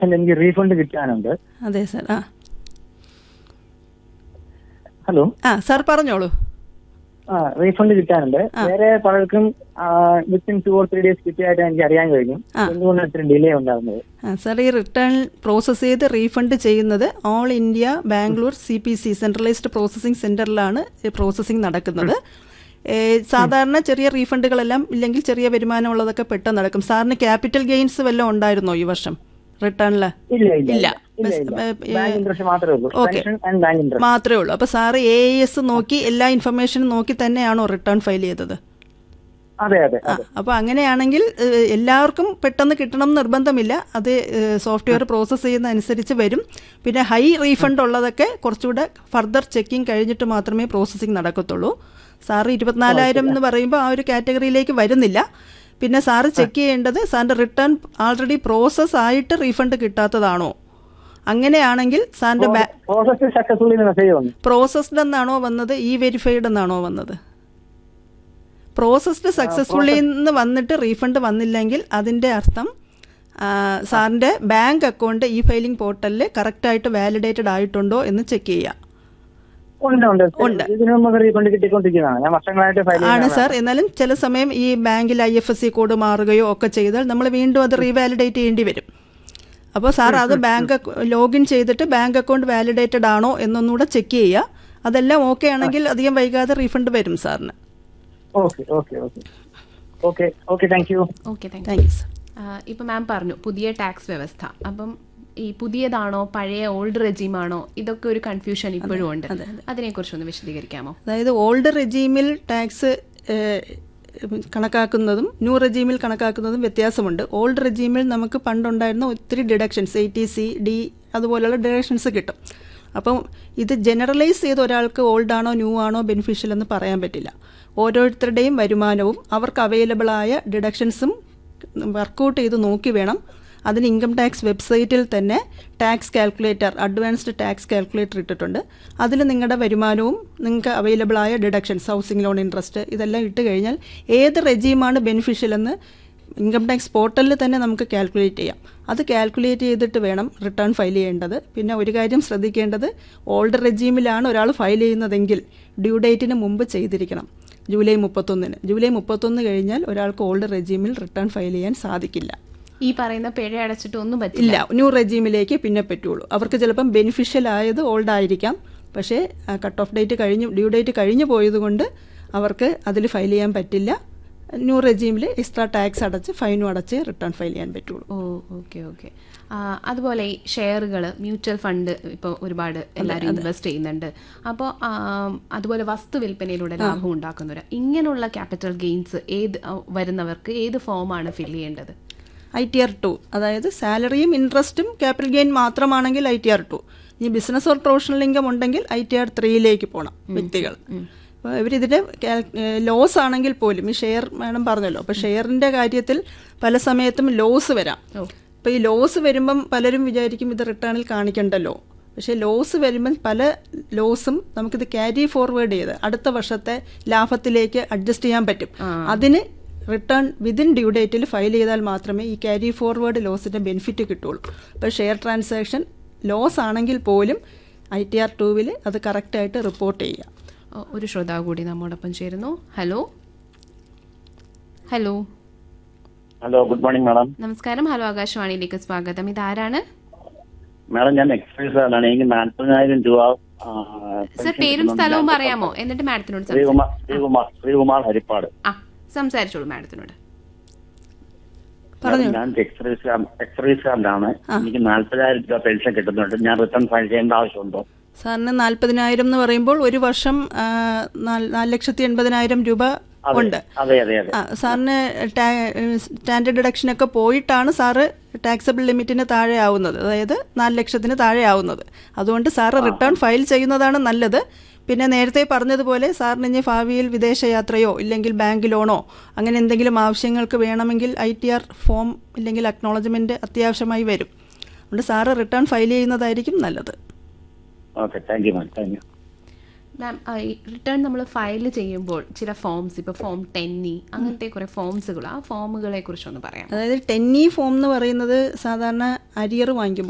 അല്ല എനിക്ക് റീഫണ്ട് കിട്ടാനുണ്ട് അതെ സാർ ആ ഹലോ ആ സാർ പറഞ്ഞോളൂ ആ റീഫണ്ട് കിട്ടാനുണ്ട് വേറെ പലർക്കും within two or three days കിട്ടിയായിട്ട് എനിക്ക് അറിയാൻ കഴിഞ്ഞു എന്തുകൊണ്ടാണ് ഇത്രയും ഡിലേ ഉണ്ടാകുന്നത് ആ സാർ ഈ റിട്ടേൺ പ്രോസസ്സ് ചെയ്ത് റീഫണ്ട് ചെയ്യുന്നത് all India Bangalore C P C centralised processing സെൻറ്ററിലാണ് പ്രോസസ്സിംഗ് നടക്കുന്നത് ഏ, സാധാരണ ചെറിയ റീഫണ്ടുകളെല്ലാം ഇല്ലെങ്കിൽ ചെറിയ വരുമാനമുള്ളതൊക്കെ പെട്ടെന്ന് നടക്കും സാറിന് ക്യാപിറ്റൽ ഗെയിൻസ് വല്ലതും ഉണ്ടായിരുന്നോ ഈ വർഷം റിട്ടേണിൽ ഇല്ല ഇല്ല ഇല്ല. ഇല്ല ബസ്- ഇല്ല ഏ, ബാങ്ക് ഇൻട്രസ്റ്റ് മാത്രമേ ഉള്ളൂ okay. Pension and bank interest മാത്രമേ ഉള്ളൂ അപ്പോൾ സാറ് എ എസ് നോക്കി എല്ലാ ഇൻഫർമേഷനും നോക്കി തന്നെയാണോ റിട്ടേൺ ഫയൽ ചെയ്തത് അതെ അതെ ആ അപ്പോൾ അങ്ങനെയാണെങ്കിൽ ഏഹ്, എല്ലാവർക്കും പെട്ടെന്ന് കിട്ടണം എന്ന് നിർബന്ധമില്ല അത് സോഫ്റ്റ്വെയർ പ്രോസസ്സ് ചെയ്യുന്ന അനുസരിച്ച് വരും പിന്നെ ഹൈ റീഫണ്ട് ഉള്ളതൊക്കെ കുറച്ചുകൂടെ ഫർദർ ചെക്കിംഗ് കഴിഞ്ഞിട്ട് മാത്രമേ പ്രോസസ്സിങ് നടക്കത്തുള്ളൂ സാറ് ഇരുപത്തിനാലായിരം എന്ന് പറയുമ്പോൾ ആ ഒരു കാറ്റഗറിയിലേക്ക് വരുന്നില്ല പിന്നെ സാറ് ചെക്ക് ചെയ്യേണ്ടത് സാറിൻ്റെ റിട്ടേൺ ആൾറെഡി പ്രോസസ്സ് ആയിട്ട് റീഫണ്ട് കിട്ടാത്തതാണോ അങ്ങനെയാണെങ്കിൽ സാറിൻ്റെ ബാ പ്രോസസ് സക്സസ്ഫുള്ളി മെസ്സേജ് വന്നു പ്രോസസ്ഡ് എന്നാണോ വന്നത് ഇ വെരിഫൈഡ് എന്നാണോ വന്നത് പ്രോസസ്ഡ് സക്സസ്ഫുള്ളി എന്ന് വന്നിട്ട് റീഫണ്ട് വന്നില്ലെങ്കിൽ അതിൻ്റെ അർത്ഥം ആ, സാറിൻ്റെ ബാങ്ക് അക്കൗണ്ട് ഇ ഫയലിംഗ് പോർട്ടലിൽ കറക്റ്റായിട്ട് വാലിഡേറ്റഡ് ആയിട്ടുണ്ടോ എന്ന് ചെക്ക് ചെയ്യുക ഉണ്ട് ഉണ്ട് ഇതിനു മുമ്പ് റീഫണ്ട് കിട്ടിക്കൊണ്ടിരിക്കുന്നതാണ് ഞാൻ വർഷങ്ങളായിട്ട് ഫയൽ ആണ് സാർ എന്നാലും ചില സമയം ഈ ബാങ്കിൽ I F S C code മാറുകയോ ഒക്കെ ചെയ്താൽ നമ്മൾ വീണ്ടും അത് റീവാലിഡേറ്റ് ചെയ്യേണ്ടി വരും അപ്പോൾ സാർ അത് ബാങ്ക് ലോഗിൻ ചെയ്തിട്ട് ബാങ്ക് അക്കൗണ്ട് വാലിഡേറ്റഡ് ആണോ എന്നൊന്നുകൂടെ ചെക്ക് ചെയ്യുക അതെല്ലാം ഓക്കെ ആണെങ്കിൽ അധികം വൈകാതെ റീഫണ്ട് വരും സാറിന് okay okay okay okay okay thank you okay thank thank you sir ഇപ്പൊ മാം പറഞ്ഞു പുതിയ ടാക്സ് വ്യവസ്ഥ അപ്പം ഈ പുതിയതാണോ പഴയ ഓൾഡ് റെജീമാണോ ഇതൊക്കെ ഒരു കൺഫ്യൂഷൻ ഇപ്പോഴും ഉണ്ട് അതിനെക്കുറിച്ചൊന്ന് വിശദീകരിക്കാമോ അതായത് ഓൾഡ് റെജീമിൽ ടാക്സ് കണക്കാക്കുന്നതും ന്യൂ റെജീമിൽ കണക്കാക്കുന്നതും വ്യത്യാസമുണ്ട് ഓൾഡ് റെജീമിൽ നമുക്ക് പണ്ടുണ്ടായിരുന്ന ഒത്തിരി ഡിഡക്ഷൻസ് എ ടി സി ഡി അതുപോലെയുള്ള ഡിഡക്ഷൻസ് കിട്ടും അപ്പം ഇത് ജനറലൈസ് ചെയ്ത് ഒരാൾക്ക് ഓൾഡ് ആണോ ന്യൂ ആണോ ബെനിഫിഷ്യൽ എന്ന് പറയാൻ പറ്റില്ല ഓരോരുത്തരുടെയും വരുമാനവും അവർക്ക് അവൈലബിൾ ആയ ഡിഡക്ഷൻസും വർക്കൗട്ട് ചെയ്ത് നോക്കി വേണം അതിന് ഇൻകം ടാക്സ് വെബ്സൈറ്റിൽ തന്നെ tax calculator advanced tax calculator ഇട്ടിട്ടുണ്ട് അതിൽ നിങ്ങളുടെ വരുമാനവും നിങ്ങൾക്ക് അവൈലബിൾ ആയ ഡിഡക്ഷൻസ് ഹൗസിംഗ് ലോൺ ഇൻട്രസ്റ്റ് ഇതെല്ലാം ഇട്ട് കഴിഞ്ഞാൽ ഏത് റെജീമാണ് ബെനിഫിഷ്യൽ എന്ന് ഇൻകം ടാക്സ് പോർട്ടലിൽ തന്നെ നമുക്ക് കാൽക്കുലേറ്റ് ചെയ്യാം അത് കാൽക്കുലേറ്റ് ചെയ്തിട്ട് വേണം റിട്ടേൺ ഫയൽ ചെയ്യേണ്ടത് പിന്നെ ഒരു കാര്യം ശ്രദ്ധിക്കേണ്ടത് ഓൾഡ് റെജീമിലാണ് ഒരാൾ ഫയൽ ചെയ്യുന്നതെങ്കിൽ ഡ്യൂ ഡേറ്റിന് മുമ്പ് ചെയ്തിരിക്കണം ജൂലൈ മുപ്പത്തൊന്നിന് ജൂലൈ മുപ്പത്തൊന്ന് കഴിഞ്ഞാൽ ഒരാൾക്ക് ഓൾഡ് റെജീമിൽ റിട്ടേൺ ഫയൽ ചെയ്യാൻ സാധിക്കില്ല ഈ പറയുന്ന പിഴ അടച്ചിട്ട് ഒന്നും പറ്റില്ല ഇല്ല ന്യൂ റെജീമിലേക്ക് പിന്നെ പറ്റുള്ളൂ അവർക്ക് ചിലപ്പം ബെനിഫിഷ്യൽ ആയത് ഓൾഡ് ആയിരിക്കാം പക്ഷേ കട്ട് ഓഫ് ഡേറ്റ് കഴിഞ്ഞ് ഡ്യൂ ഡേറ്റ് കഴിഞ്ഞു പോയതുകൊണ്ട് അവർക്ക് അതിൽ ഫയൽ ചെയ്യാൻ പറ്റില്ല ന്യൂ റെജീമിൽ എക്സ്ട്രാ ടാക്സ് അടച്ച് ഫൈനും അടച്ച് റിട്ടേൺ ഫയൽ ചെയ്യാൻ പറ്റുള്ളൂ ഓ ഓക്കെ ഓക്കെ അതുപോലെ ഈ ഷെയറുകൾ മ്യൂച്വൽ ഫണ്ട് ഇപ്പോൾ ഒരുപാട് എല്ലാവരും ഇൻവെസ്റ്റ് ചെയ്യുന്നുണ്ട് അപ്പോൾ അതുപോലെ വസ്തു വിൽപ്പനയിലൂടെ ലാഭം ഉണ്ടാക്കുന്നവർ ഇങ്ങനെയുള്ള ക്യാപിറ്റൽ ഗെയിൻസ് ഏത് ആ, വരുന്നവർക്ക് ഏത് ഫോമാണ് ഫിൽ ചെയ്യേണ്ടത് ഐ ടി ആർ ടു അതായത് സാലറിയും ഇൻട്രസ്റ്റും ക്യാപിറ്റൽ ഗെയിൻ മാത്രമാണെങ്കിൽ ഐ ടി ആർ ടു ഈ ബിസിനസ് ഓർ പ്രൊഫഷണൽ ഇൻകം ഉണ്ടെങ്കിൽ ഐ ടി ആർ ത്രീയിലേക്ക് പോകണം വ്യക്തികൾ അപ്പോൾ ഇവരിതിൻ്റെ ലോസ് ആണെങ്കിൽ പോലും ഈ ഷെയർ മാഡം പറഞ്ഞല്ലോ അപ്പോൾ ഷെയറിൻ്റെ കാര്യത്തിൽ പല സമയത്തും ലോസ് വരാം അപ്പോൾ ഈ ലോസ് വരുമ്പം പലരും വിചാരിക്കും ഇത് റിട്ടേണിൽ കാണിക്കണ്ടല്ലോ പക്ഷേ ലോസ് വരുമ്പം പല ലോസും നമുക്കിത് ക്യാരി ഫോർവേഡ് ചെയ്ത് അടുത്ത വർഷത്തെ ലാഭത്തിലേക്ക് അഡ്ജസ്റ്റ് ചെയ്യാൻ പറ്റും അതിന് റിട്ടേൺ വിതിൻ ഡ്യൂ ഡേറ്റിൽ ഫയൽ ചെയ്താൽ മാത്രമേ ഈ ക്യാരി ഫോർവേഡ് ലോസിൻ്റെ ബെനിഫിറ്റ് കിട്ടുള്ളൂ അപ്പോൾ ഷെയർ ട്രാൻസാക്ഷൻ ലോസ് ആണെങ്കിൽ പോലും ഐ ടി ആർ ടൂവിൽ അത് കറക്റ്റായിട്ട് റിപ്പോർട്ട് ചെയ്യുക ഓ, ഒരു ശ്രോതാവ് കൂടി നമ്മോടൊപ്പം ചേരുന്നു hello hello hello good morning madam നമസ്കാരം ഹലോ ആകാശവാണിയിലേക്ക് സ്വാഗതം ഇതാരാണ് മാഡം ഞാൻ എക്സൈസുകാരനാണ് എനിക്ക് നാൽപ്പതിനായിരം രൂപ ആ, സർ പെൻഷൻ പേരും കിട്ടുന്നുണ്ട്. സ്ഥലവും പറയാമോ എന്നിട്ട് മാഡത്തിനോട് സംസാരിക്കാം ശ്രീകുമാർ ശ്രീകുമാർ ശ്രീകുമാർ ഹരിപ്പാട് ആ സംസാരിച്ചോളൂ മാഡത്തിനോട് മാഡം, ഞാൻ എക്സൈസുകാരൻ എക്സൈസുകാരനാണ് എനിക്ക് നാൽപ്പതിനായിരം രൂപ പെൻഷൻ കിട്ടുന്നുണ്ട് ഞാൻ റിട്ടേൺ ഫയൽ ചെയ്യേണ്ട ആവശ്യമുണ്ടോ സാറിന് നാൽപ്പതിനായിരം എന്ന് പറയുമ്പോൾ ഒരു വർഷം ആ, നാല് നാല് ലക്ഷത്തി എൺപതിനായിരം രൂപ ഉണ്ട് അതെ അതെ അതെ ആ, സാറിന് ടാ- സ്റ്റാൻഡേർഡ് ഡിഡക്ഷനൊക്കെ പോയിട്ടാണ് സാറ് ടാക്സബിൾ ലിമിറ്റിന് താഴെ ആവുന്നത് അതായത് നാല് ലക്ഷത്തിന് താഴെ ആവുന്നത് അതുകൊണ്ട് സാറ് റിട്ടേൺ ഫയൽ ചെയ്യുന്നതാണ് നല്ലത് പിന്നെ നേരത്തെ പറഞ്ഞതുപോലെ സാറിന് ഇനി ഭാവിയിൽ വിദേശയാത്രയോ ഇല്ലെങ്കിൽ ബാങ്ക് ലോണോ അങ്ങനെ എന്തെങ്കിലും ആവശ്യങ്ങൾക്ക് വേണമെങ്കിൽ ഐ ടി ആർ ഫോം ഇല്ലെങ്കിൽ അക്നോളജ്മെൻറ്റ് അത്യാവശ്യമായി വരും അതുകൊണ്ട് സാറ് റിട്ടേൺ ഫയൽ ചെയ്യുന്നതായിരിക്കും നല്ലത് okay thank you ma'am thank you ma'am return നമ്മൾ ഫയൽ ചെയ്യുമ്പോൾ ചില ഫോംസ് ഇപ്പോൾ ഫോം ടെന്നി അങ്ങനത്തെ കുറെ ഫോംസുകൾ ആ ഫോമുകളെ കുറിച്ചൊന്ന് പറയാം അതായത് ടെന്നി ഫോം എന്ന് പറയുന്നത് സാധാരണ അരിയർ വാങ്ങിക്കുമ്പോൾ